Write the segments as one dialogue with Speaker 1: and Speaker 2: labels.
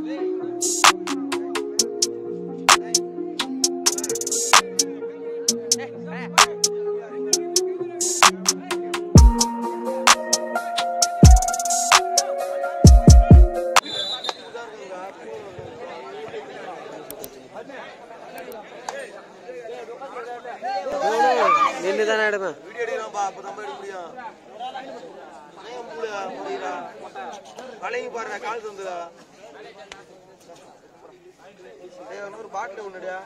Speaker 1: நின்று தானே எடுப்பேன்
Speaker 2: வீடியோ எடுக்கிறான்பா அப்பதான் எடுக்க முடியும் பயம் புள்ள முடியல கலங்கி பாருடா கால் தந்துடா டேய் இன்னொரு பாட்டில் ஒண்ணுடா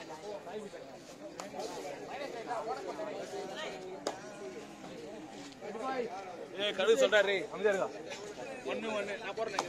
Speaker 3: ஏய் கழுகு சொல்றாரு அமைதியா இருக்கா ஒண்ணு ஒண்ணு நான் போறேன்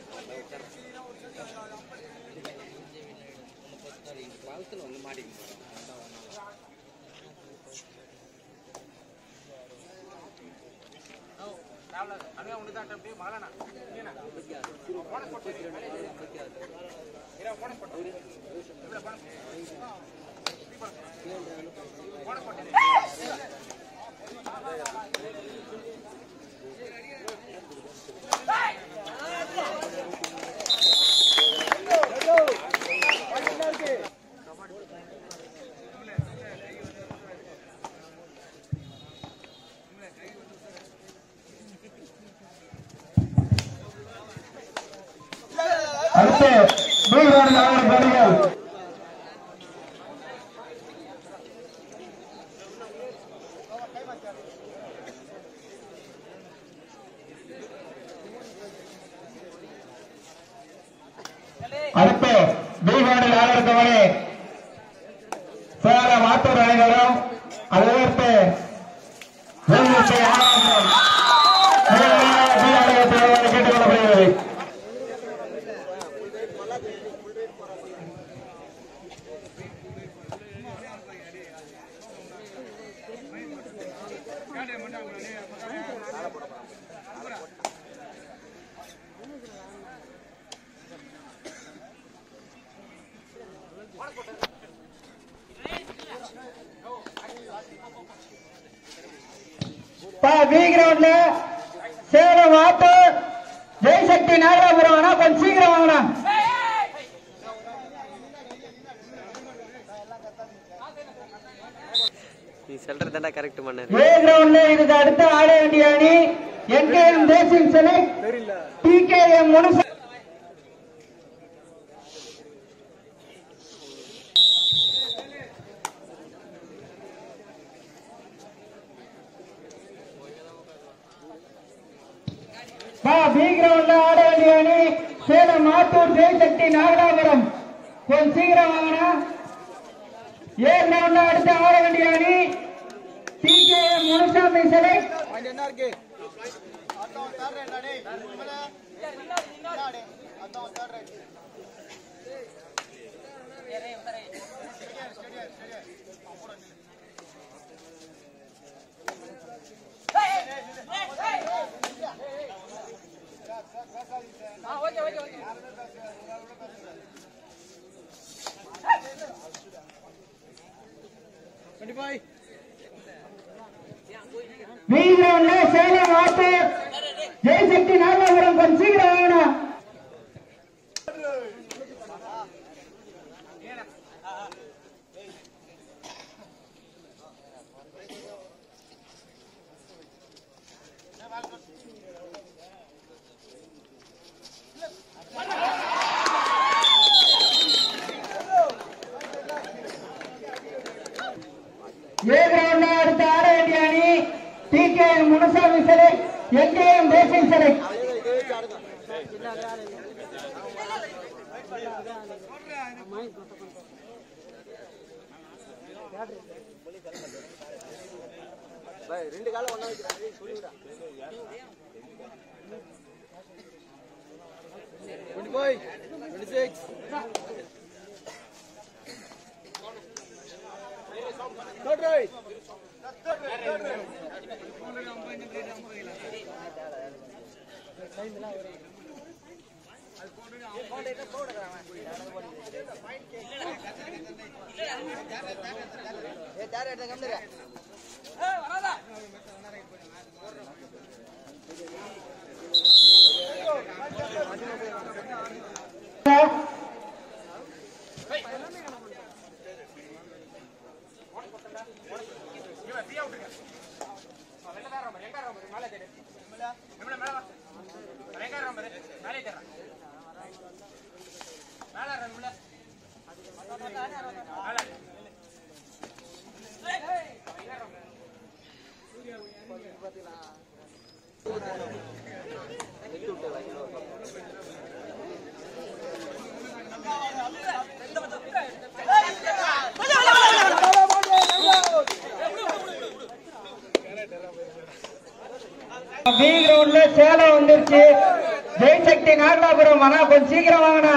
Speaker 4: அடுத்து நூறு நான்கு பணிகள் அடுத்து பீகாரில் ஆதரத்தவரை சேலம் ஆத்தூர் அனைவரும் அதை எதிர்த்து வேலுச்சி ஆனந்தம் கேட்டுக்கொள்ளப்படுகிறது பி கிரவுண்ட்ல சேலம் ஆத்தூர் ஜெயசக்தி நாகராபுரம் வேணா கொஞ்சம் சீக்கிரம் வாங்கண்ணா
Speaker 1: நீ சொல்றது தாண்டா கரெக்ட் பண்ணாரு
Speaker 4: ஏ கிரவுண்ட்ல இதுக்கு அடுத்து ஆட வேண்டிய அணி என்கேஎம் தேசியம் செலை டிகேஎம் முனுச பி கிரவுண்ட்ல ஆட வேண்டிய அணி சேலம் ஆத்தூர் ஜெயசக்தி நாகராபுரம் கொஞ்சம் சீக்கிரம் வாங்கண்ணா ஏ கிரவுண்ட்ல அடுத்து ஆட வேண்டிய அணி டிகேஎம் முனுசாமி சிலை
Speaker 2: என்ன இருக்கு
Speaker 4: வீரம்ல சேலம் ஆத்தூர் ஜெயசக்தி நாகபுரம் கொஞ்சம் சீக்கிரம் வாங்கணும் ஏ கிரவுண்ட்ல அடுத்து ஆட வேண்டிய அணி டிகேஎம் முனுசாமி சிலை எங்கேஎம் தேசியம் சிலை
Speaker 2: ரெண்டு காலம் ஒண்ணா வைக்கிறாங்க சொல்லிவிடா twenty five twenty six third right
Speaker 4: B கிரவுண்ட்ல சேலம் வந்துருச்சு ஜெயசக்தி நாகலாபுரம் ஆனா கொஞ்சம் சீக்கிரம் வாங்கண்ணா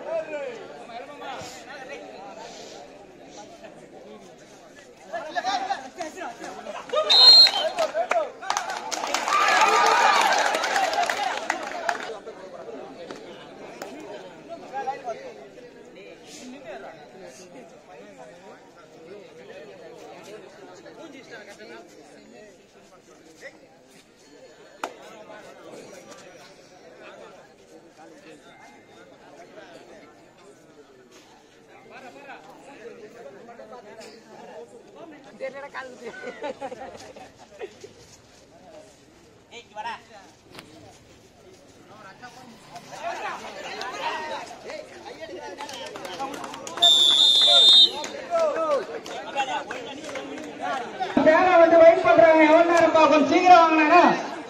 Speaker 4: சேலம் வந்து வெயிட் பண்றாங்க எவ்வளவு நேரம் கொஞ்சம் சீக்கிரம் வாங்கினா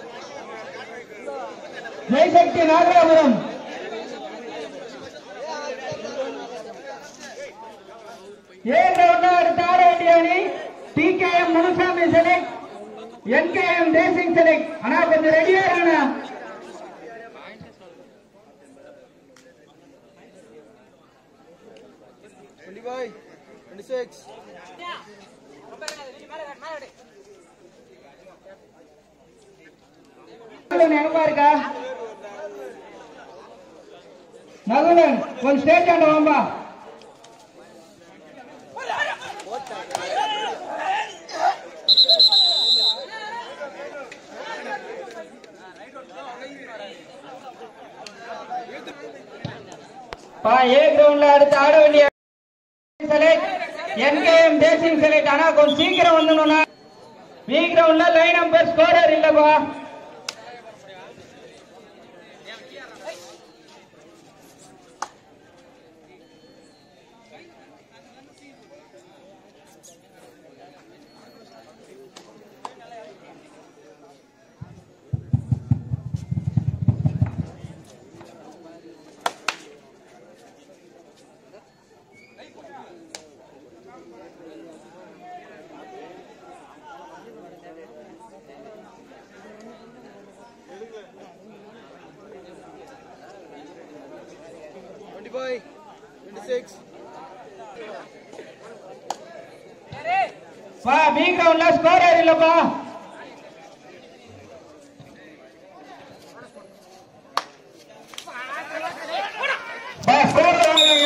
Speaker 4: ஜெயசக்தி நாகலாபுரம் ஏன் ரவுண்டா அடுத்த ஆட வேண்டிய அணி TKM Munusamy select NKM Desing select ஆனா கொஞ்சம் ரெடியா இருங்கண்ணா
Speaker 2: டுவெண்ட்டி ஃபைவ் டுவெண்ட்டி சிக்ஸ்
Speaker 4: நினைப்பா இருக்கா நகுலன் கொஞ்சம் ஸ்டேஜ் ஆண்ட வாம்பா பா ஏ கிரவுண்ட்ல அடுத்து ஆட வேண்டிய செலக்ட் என்கேஎம் தேசிங் செலக்ட் ஆனா கொஞ்சம் சீக்கிரம் வந்துடணும்னா பி கிரவுண்ட்ல லைன் நம்பர் ஸ்கோரர் இல்லப்பா
Speaker 2: டுவெண்ட்டி ஃபைவ் டுவெண்ட்டி சிக்ஸ்
Speaker 4: பா பி கிரவுண்ட்ல ஸ்கோரர் இல்லப்பா பா ஸ்கோர் வாங்குங்க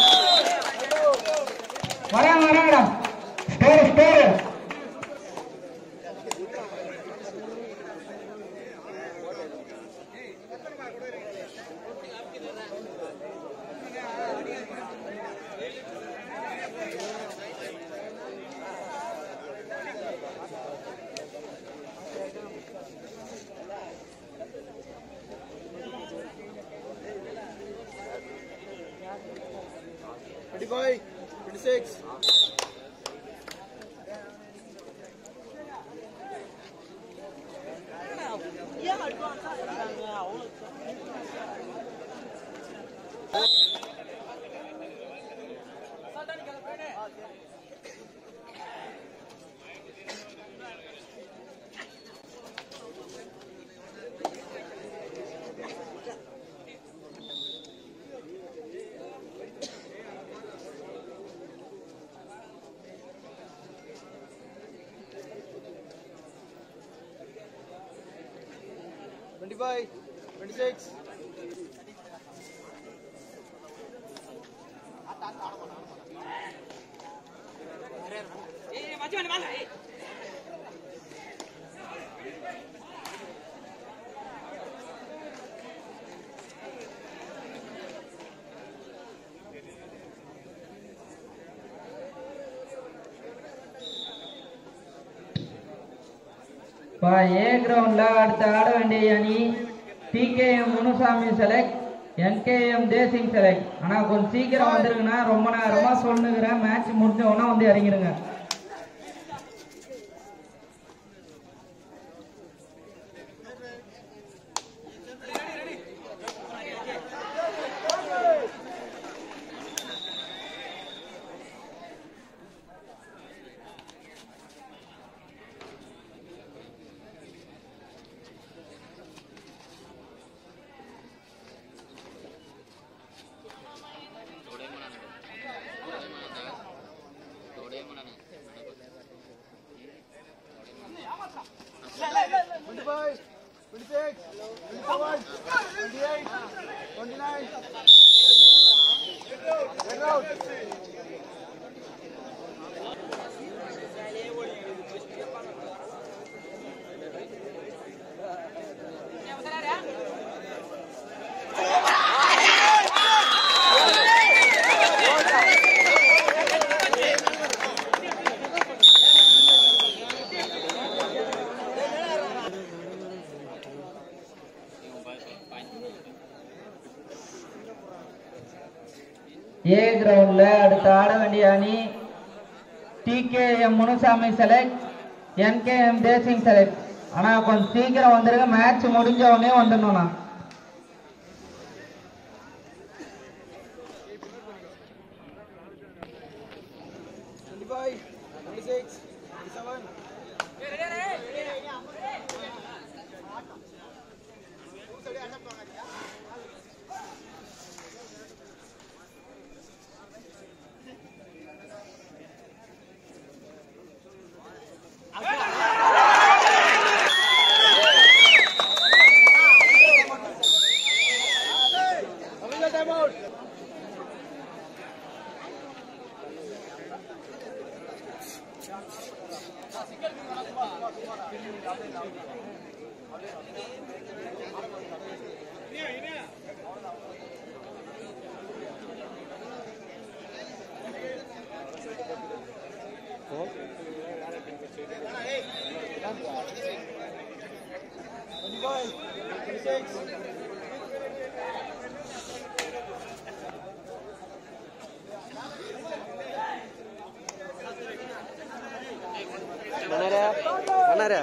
Speaker 4: வராங்க வராங்கடா score score
Speaker 2: twenty five twenty six twenty five twenty six
Speaker 4: பா ஏ கிரவுண்ட்ல அடுத்து ஆட வேண்டிய அணி TKM Munusamy select NKM Desing select ஆனா கொஞ்சம் சீக்கிரம் வந்துருங்கண்ணா ரொம்ப நேரமா சொல்லுங்கிறேன் மேட்ச் முடிஞ்ச உடனே வந்து இறங்கிடுங்க ஏ கிரவுண்ட்ல அடுத்து ஆட வேண்டிய அணி TKM Munusamy select NKM Desing select ஆனா கொஞ்சம் சீக்கிரம் வந்துருங்க மேட்ச் முடிஞ்ச உடனே வந்துடணும்ண்ணா
Speaker 1: பண்ணாரா பண்ணாரா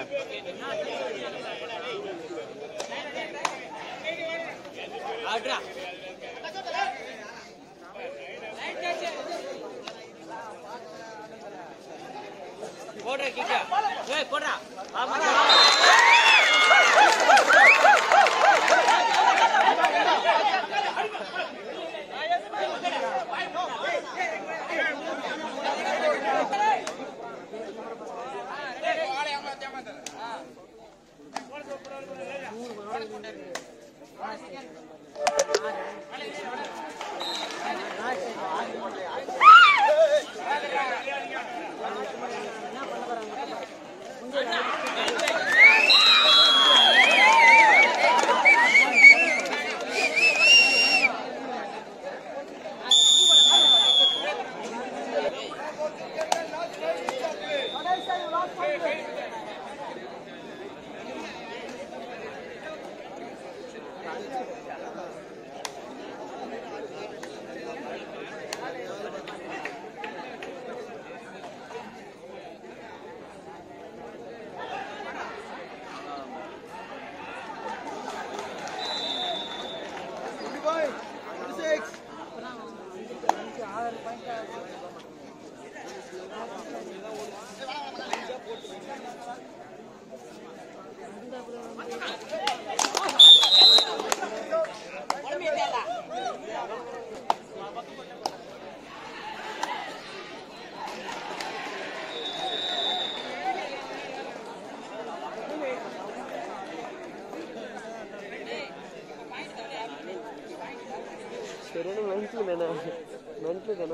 Speaker 1: சரியான மென்ட்லு தானே மென்ட்லு தானே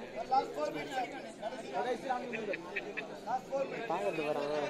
Speaker 1: பார்க்கறது வரான்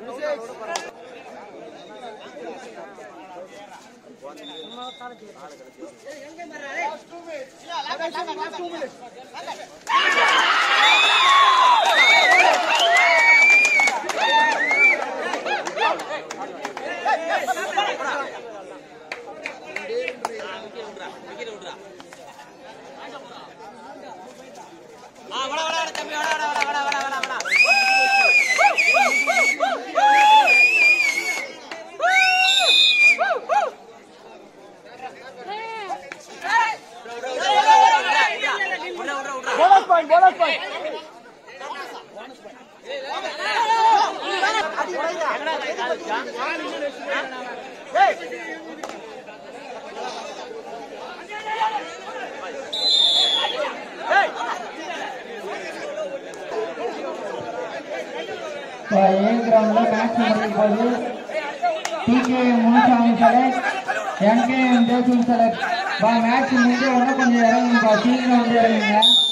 Speaker 4: ஏ கிரவுண்ட்ல மேட்ச் முடியும் போது TK Munusamy select NK Desing select match முடிஞ்ச உடனே கொஞ்சம் இறங்குங்கப்பா சீக்கிரம் வந்து இறங்குங்க